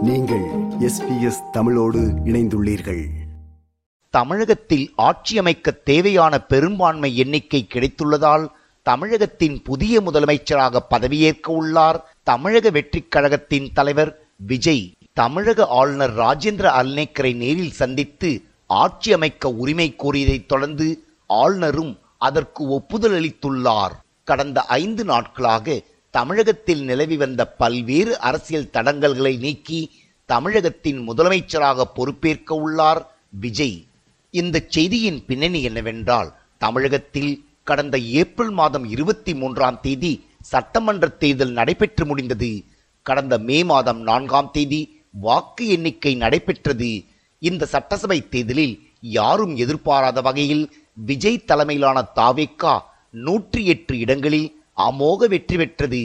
நீங்கள் எஸ்பிஎஸ் தமிழோடு இணைந்துள்ளீர்கள் தமிழகத்தில் ஆட்சியமைக்க தேவையான பெரும்பான்மை எண்ணிக்கை கிடைத்துள்ளதால் தமிழகத்தின் புதிய முதலமைச்சராக பதவியேற்க உள்ளார் தமிழக வெற்றிக் கழகத்தின் தலைவர் விஜய் தமிழக ஆளுநர் ராஜேந்திர அல்நேக்கரை நேரில் சந்தித்து ஆட்சி அமைக்க உரிமை கோரியதைத் தொடர்ந்து ஆளுநரும் அதற்கு ஒப்புதல் அளித்துள்ளார் கடந்த ஐந்து நாட்களாக தமிழகத்தில் நிலவி வந்த பல்வேறு அரசியல் தடங்கல்களை நீக்கி தமிழகத்தின் முதலமைச்சராக பொறுப்பேற்க உள்ளார் விஜய் இந்த செய்தியின் பின்னணி என்னவென்றால் தமிழகத்தில் கடந்த ஏப்ரல் மாதம் இருபத்தி மூன்றாம் தேதி சட்டமன்ற தேர்தல் நடைபெற்று முடிந்தது கடந்த மே மாதம் நான்காம் தேதி வாக்கு எண்ணிக்கை நடைபெற்றது இந்த சட்டசபை தேர்தலில் யாரும் எதிர்பாராத வகையில் விஜய் தலைமையிலான தாவேக்கா நூற்றி எட்டு இடங்களில் அமோக வெற்றி பெற்றது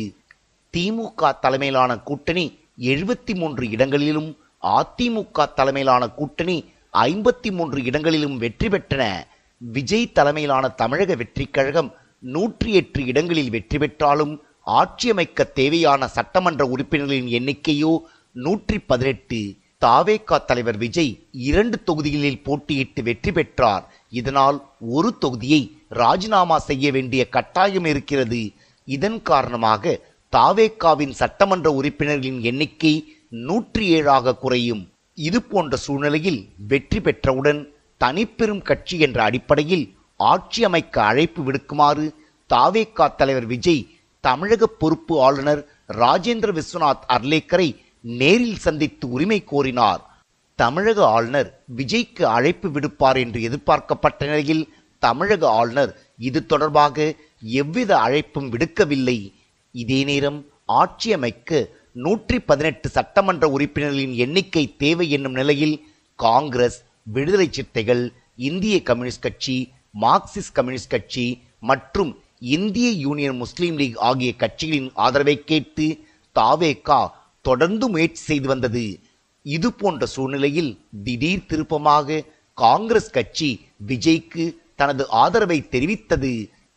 திமுக தலைமையிலான கூட்டணி எழுபத்தி மூன்று இடங்களிலும் அதிமுக தலைமையிலான கூட்டணி ஐம்பத்தி மூன்று இடங்களிலும் வெற்றி பெற்றன விஜய் தலைமையிலான தமிழக வெற்றிக் கழகம் நூற்றி எட்டு இடங்களில் வெற்றி பெற்றாலும் ஆட்சியமைக்க தேவையான சட்டமன்ற உறுப்பினர்களின் எண்ணிக்கையோ நூற்றி பதினெட்டு தாவேகா தலைவர் விஜய் இரண்டு தொகுதிகளில் போட்டியிட்டு வெற்றி பெற்றார் இதனால் ஒரு தொகுதியை ராஜினாமா செய்ய வேண்டிய கட்டாயம் இருக்கிறது இதன் காரணமாக தாவேக்காவின் சட்டமன்ற உறுப்பினர்களின் எண்ணிக்கை நூற்றி ஏழாக குறையும் இது போன்ற சூழ்நிலையில் வெற்றி பெற்றவுடன் தனிப்பெரும் கட்சி என்ற அடிப்படையில் ஆட்சி அமைக்க அழைப்பு விடுக்குமாறு தாவேக்கா தலைவர் விஜய் தமிழக பொறுப்பு ஆளுநர் ராஜேந்திர விஸ்வநாத் அர்லேக்கரை நேரில் சந்தித்து உரிமை கோரினார் தமிழக ஆளுநர் விஜய்க்கு அழைப்பு விடுப்பார் என்று எதிர்பார்க்கப்பட்ட நிலையில் தமிழக ஆளுநர் இது தொடர்பாக எவ்வித அழைப்பும் விடுக்கவில்லை இதே நேரம் ஆட்சி அமைக்க நூற்றி பதினெட்டு சட்டமன்ற உறுப்பினர்களின் எண்ணிக்கை தேவை என்னும் நிலையில் காங்கிரஸ் விடுதலை சிறுத்தைகள் இந்திய கம்யூனிஸ்ட் கட்சி மார்க்சிஸ்ட் கம்யூனிஸ்ட் கட்சி மற்றும் இந்திய யூனியன் முஸ்லீம் லீக் ஆகிய கட்சிகளின் ஆதரவை கேட்டு தாவேகா தொடர்ந்து முயற்சி செய்து வந்தது இது போன்ற சூழ்நிலையில் திடீர் திருப்பமாக காங்கிரஸ் கட்சி விஜய்க்கு தனது ஆதரவை தெரிவித்தது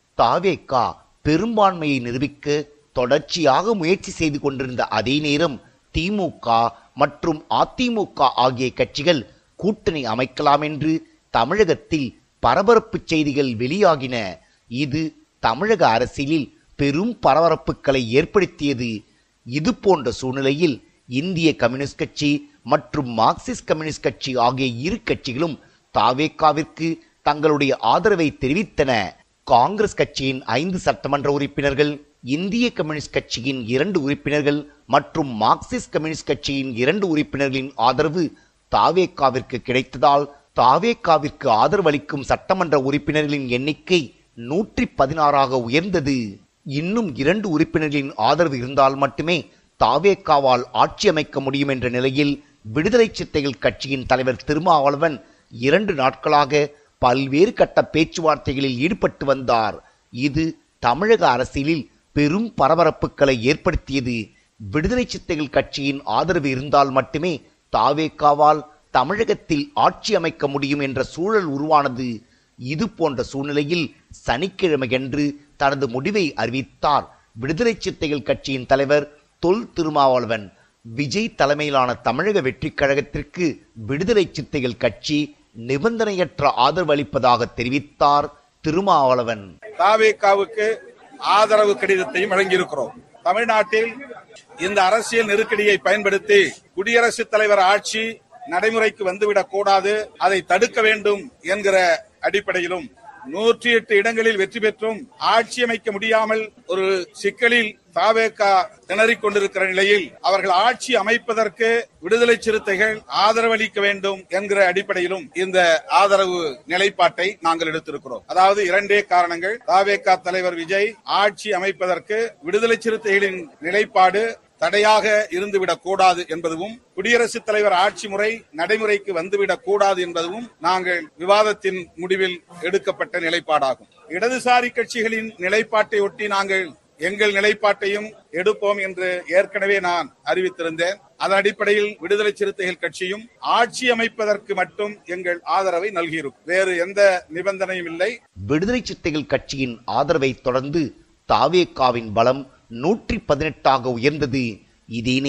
தாவேகா பெரும்பான்மையை நிரூபிக்க தொடர்ச்சியாக முயற்சி செய்து கொண்டிருந்த அதே நேரம் திமுக மற்றும் அதிமுக ஆகிய கட்சிகள் கூட்டணி அமைக்கலாம் என்று தமிழகத்தில் பரபரப்பு செய்திகள் வெளியாகின இது தமிழக அரசியலில் பெரும் பரபரப்புகளை ஏற்படுத்தியது இது போன்ற சூழ்நிலையில் இந்திய கம்யூனிஸ்ட் கட்சி மற்றும் மார்க்சிஸ்ட் கம்யூனிஸ்ட் கட்சி ஆகிய இரு கட்சிகளும் தாவேக்காவிற்கு தங்களுடைய ஆதரவை தெரிவித்தன காங்கிரஸ் கட்சியின் ஐந்து சட்டமன்ற உறுப்பினர்கள் இந்திய கம்யூனிஸ்ட் கட்சியின் இரண்டு உறுப்பினர்கள் மற்றும் மார்க்சிஸ்ட் கம்யூனிஸ்ட் கட்சியின் இரண்டு உறுப்பினர்களின் ஆதரவு தாவேக்காவிற்கு கிடைத்ததால் தாவேக்காவிற்கு ஆதரவளிக்கும் சட்டமன்ற உறுப்பினர்களின் எண்ணிக்கை நூற்றி பதினாறாக உயர்ந்தது இன்னும் இரண்டு உறுப்பினர்களின் ஆதரவு இருந்தால் மட்டுமே தாவேக்காவால் ஆட்சி அமைக்க முடியும் என்ற நிலையில் விடுதலை சிறுத்தைகள் கட்சியின் தலைவர் திருமாவளவன் இரண்டு நாட்களாக பல்வேறு கட்ட பேச்சுவார்த்தைகளில் ஈடுபட்டு வந்தார் இது தமிழக அரசியலில் பெரும் பரபரப்புகளை ஏற்படுத்தியது விடுதலை சிறுத்தைகள் கட்சியின் ஆதரவு இருந்தால் மட்டுமே தாவேக்காவால் தமிழகத்தில் ஆட்சி அமைக்க முடியும் என்ற சூழல் உருவானது இது போன்ற சூழ்நிலையில் சனிக்கிழமையன்று தனது முடிவை அறிவித்தார் விடுதலை சிறுத்தைகள் கட்சியின் தலைவர் தொல் திருமாவளவன் விஜய் தலைமையிலான தமிழக வெற்றிக் கழகத்திற்கு விடுதலை சிறுத்தைகள் கட்சி நிபந்தனையற்ற ஆதரவு அளிப்பதாக தெரிவித்தார் திருமாவளவன் தாவேக்காவுக்கு ஆதரவு கடிதத்தையும் வழங்கியிருக்கிறோம் தமிழ்நாட்டில் இந்த அரசியல் நெருக்கடியை பயன்படுத்தி குடியரசுத் தலைவர் ஆட்சி நடைமுறைக்கு வந்துவிடக் கூடாது அதை தடுக்க வேண்டும் என்கிற அடிப்படையிலும் நூற்றி எட்டு இடங்களில் வெற்றி பெற்றும் ஆட்சி அமைக்க முடியாமல் ஒரு சிக்கலில் தாவேகா திணறிக் கொண்டிருக்கிற நிலையில் அவர்கள் ஆட்சி அமைப்பதற்கு விடுதலை சிறுத்தைகள் ஆதரவளிக்க வேண்டும் என்கிற அடிப்படையிலும் இந்த ஆதரவு நிலைப்பாட்டை நாங்கள் எடுத்திருக்கிறோம் அதாவது இரண்டே காரணங்கள் தாவேகா தலைவர் விஜய் ஆட்சி அமைப்பதற்கு விடுதலை சிறுத்தைகளின் நிலைப்பாடு தடையாக இருந்துவிடக் கூடாது என்பதும் குடியரசுத் தலைவர் ஆட்சி முறை நடைமுறைக்கு வந்துவிடக் கூடாது என்பதும் நாங்கள் விவாதத்தின் முடிவில் எடுக்கப்பட்ட நிலைப்பாடாகும் இடதுசாரி கட்சிகளின் நிலைப்பாட்டை ஒட்டி நாங்கள் எங்கள் நிலைப்பாட்டையும் எடுப்போம் என்று ஏற்கனவே நான் அறிவித்திருந்தேன் அதன் அடிப்படையில் விடுதலை சிறுத்தைகள் கட்சியும் ஆட்சி அமைப்பதற்கு மட்டும் எங்கள் ஆதரவை நல்கியிருக்கும் வேறு எந்த நிபந்தனையும் இல்லை விடுதலை சிறுத்தைகள் கட்சியின் ஆதரவை தொடர்ந்து தாவேக்காவின் பலம் நூற்றி பதினெட்டாக உயர்ந்தது இதே நேரம்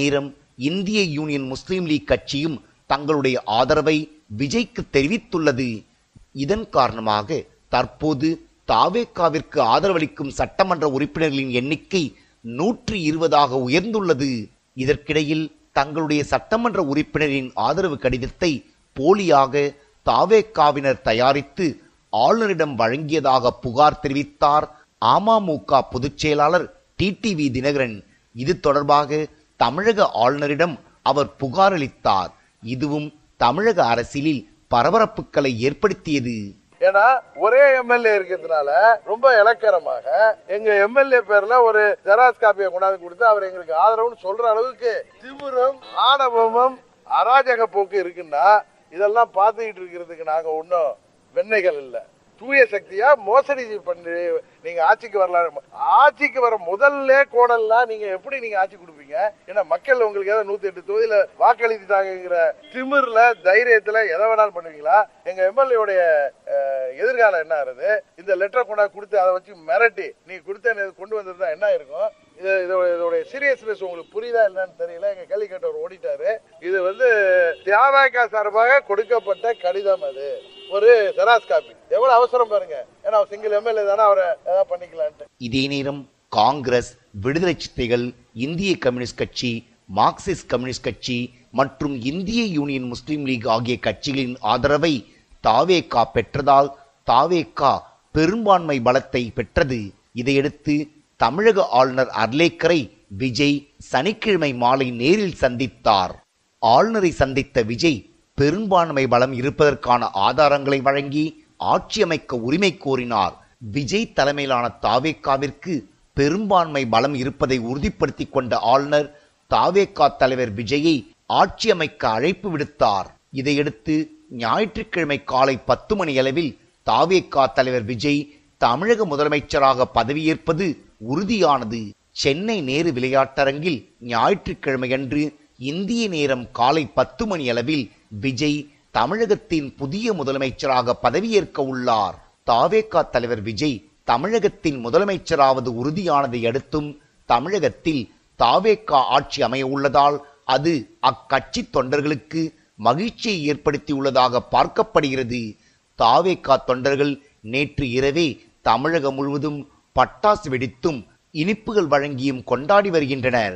இந்திய யூனியன் முஸ்லீம் லீக் கட்சியும் தங்களுடைய ஆதரவை விஜய்க்கு தெரிவித்துள்ளது இதன் காரணமாக தற்போது தாவேக்காவிற்கு ஆதரவளிக்கும் சட்டமன்ற உறுப்பினர்களின் எண்ணிக்கை நூற்றி இருபதாக உயர்ந்துள்ளது இதற்கிடையில் தங்களுடைய சட்டமன்ற உறுப்பினரின் ஆதரவு கடிதத்தை போலியாக தாவேக்காவினர் தயாரித்து ஆளுநரிடம் வழங்கியதாக புகார் தெரிவித்தார் அமமுக பொதுச் செயலாளர் டிடிவி தினகரன் இது தொடர்பாக தமிழக ஆளுநரிடம் அவர் புகார் அளித்தார் இதுவும் தமிழக அரசியலில் பரபரப்புகளை ஏற்படுத்தியது ஏன்னா ஒரே எம்எல்ஏ இருக்கிறதுனால ரொம்ப இலக்கரமாக எங்க எம்எல்ஏ பேர்ல ஒரு ஜெராக்ஸ் காப்பியை கொண்டாந்து கொடுத்து அவர் எங்களுக்கு ஆதரவுன்னு சொல்ற அளவுக்கு திமிரும் ஆணவமும் அராஜக போக்கு இருக்குன்னா இதெல்லாம் பார்த்துக்கிட்டு இருக்கிறதுக்கு நாங்க ஒன்றும் வெண்ணைகள் இல்லை தூய சக்தியா மோசடி பண்ணி நீங்க ஆட்சிக்கு வரலாம் ஆட்சிக்கு வர முதல்ல கோணல்லாம் நீங்க எப்படி நீங்க ஆட்சி கொடுப்பீங்க ஏன்னா மக்கள் உங்களுக்கு ஏதாவது நூத்தி எட்டு தொகுதியில வாக்களித்தாங்கிற திமிர்ல தைரியத்துல எதை வேணாலும் பண்ணுவீங்களா எங்க எம்எல்ஏடைய எதிர்காலம் என்ன ஆகுது இந்த லெட்டரை கொண்டாந்து கொடுத்து அதை வச்சு மிரட்டி நீ கொடுத்த கொண்டு வந்திருந்தா என்ன இருக்கும் இது இதோட இதோடைய சீரியஸ்னஸ் உங்களுக்கு புரியுதா என்னன்னு தெரியல எங்க கேள்வி கேட்டவர் ஓடிட்டாரு இது வந்து தியாகா சார்பாக கொடுக்கப்பட்ட கடிதம் அது ஒரு செராஸ் காப்பி எவ்வளவு அவசரம் பாருங்க ஏன்னா சிங்கிள் எம்எல்ஏ தானே அவரை ஏதாவது பண்ணிக்கலான்ட்டு இதே நேரம் காங்கிரஸ் விடுதலை சித்தைகள் இந்திய கம்யூனிஸ்ட் கட்சி மார்க்சிஸ்ட் கம்யூனிஸ்ட் கட்சி மற்றும் இந்திய யூனியன் முஸ்லீம் லீக் ஆகிய கட்சிகளின் ஆதரவை தாவேகா பெற்றதால் தாவேகா பெரும்பான்மை பலத்தை பெற்றது இதையடுத்து தமிழக ஆளுநர் அர்லேக்கரை விஜய் சனிக்கிழமை மாலை நேரில் சந்தித்தார் ஆளுநரை சந்தித்த விஜய் பெரும்பான்மை பலம் இருப்பதற்கான ஆதாரங்களை வழங்கி ஆட்சி அமைக்க உரிமை கோரினார் விஜய் தலைமையிலான தாவேக்காவிற்கு பெரும்பான்மை பலம் இருப்பதை உறுதிப்படுத்திக் கொண்ட ஆளுநர் தாவேக்கா தலைவர் விஜயை ஆட்சி அமைக்க அழைப்பு விடுத்தார் இதையடுத்து ஞாயிற்றுக்கிழமை காலை பத்து மணி அளவில் தாவேக்கா தலைவர் விஜய் தமிழக முதலமைச்சராக பதவியேற்பது உறுதியானது சென்னை நேரு விளையாட்டரங்கில் ஞாயிற்றுக்கிழமையன்று இந்திய நேரம் காலை பத்து மணி அளவில் விஜய் தமிழகத்தின் புதிய முதலமைச்சராக பதவியேற்க உள்ளார் தாவேகா தலைவர் விஜய் தமிழகத்தின் முதலமைச்சராவது உறுதியானதை அடுத்தும் தமிழகத்தில் தாவேகா ஆட்சி அமைய உள்ளதால் அது அக்கட்சி தொண்டர்களுக்கு மகிழ்ச்சியை ஏற்படுத்தியுள்ளதாக பார்க்கப்படுகிறது தாவேகா தொண்டர்கள் நேற்று இரவே தமிழகம் முழுவதும் பட்டாசு வெடித்தும் இனிப்புகள் வழங்கியும் கொண்டாடி வருகின்றனர்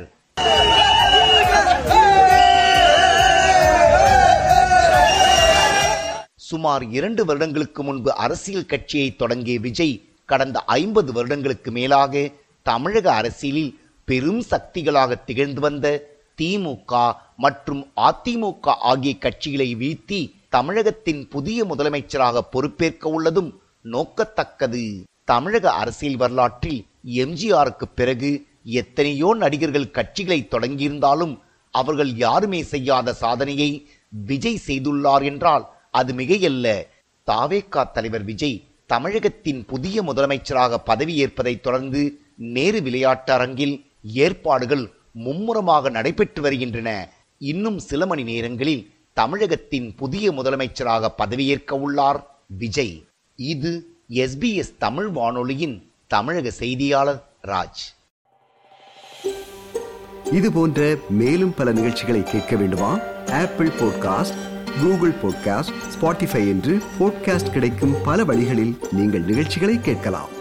சுமார் இரண்டு வருடங்களுக்கு முன்பு அரசியல் கட்சியை தொடங்கிய விஜய் கடந்த ஐம்பது வருடங்களுக்கு மேலாக தமிழக அரசியலில் பெரும் சக்திகளாக திகழ்ந்து வந்த திமுக மற்றும் அதிமுக ஆகிய கட்சிகளை வீழ்த்தி தமிழகத்தின் புதிய முதலமைச்சராக பொறுப்பேற்க உள்ளதும் நோக்கத்தக்கது தமிழக அரசியல் வரலாற்றில் எம்ஜிஆருக்கு பிறகு எத்தனையோ நடிகர்கள் கட்சிகளை தொடங்கியிருந்தாலும் அவர்கள் யாருமே செய்யாத சாதனையை விஜய் செய்துள்ளார் என்றால் அது மிகையல்ல தாவேகா தலைவர் விஜய் தமிழகத்தின் புதிய முதலமைச்சராக பதவியேற்பதைத் தொடர்ந்து நேரு விளையாட்டு அரங்கில் ஏற்பாடுகள் மும்முரமாக நடைபெற்று வருகின்றன இன்னும் சில மணி நேரங்களில் தமிழகத்தின் புதிய முதலமைச்சராக பதவியேற்க உள்ளார் விஜய் இது எஸ்பிஎஸ் தமிழ் வானொலியின் தமிழக செய்தியாளர் ராஜ் இது போன்ற மேலும் பல நிகழ்ச்சிகளை கேட்க வேண்டுமா Apple podcast Google podcast Spotify என்று பாட்காஸ்ட் கிடைக்கும் பல வழிகளில் நீங்கள் நிகழ்ச்சிகளை கேட்கலாம்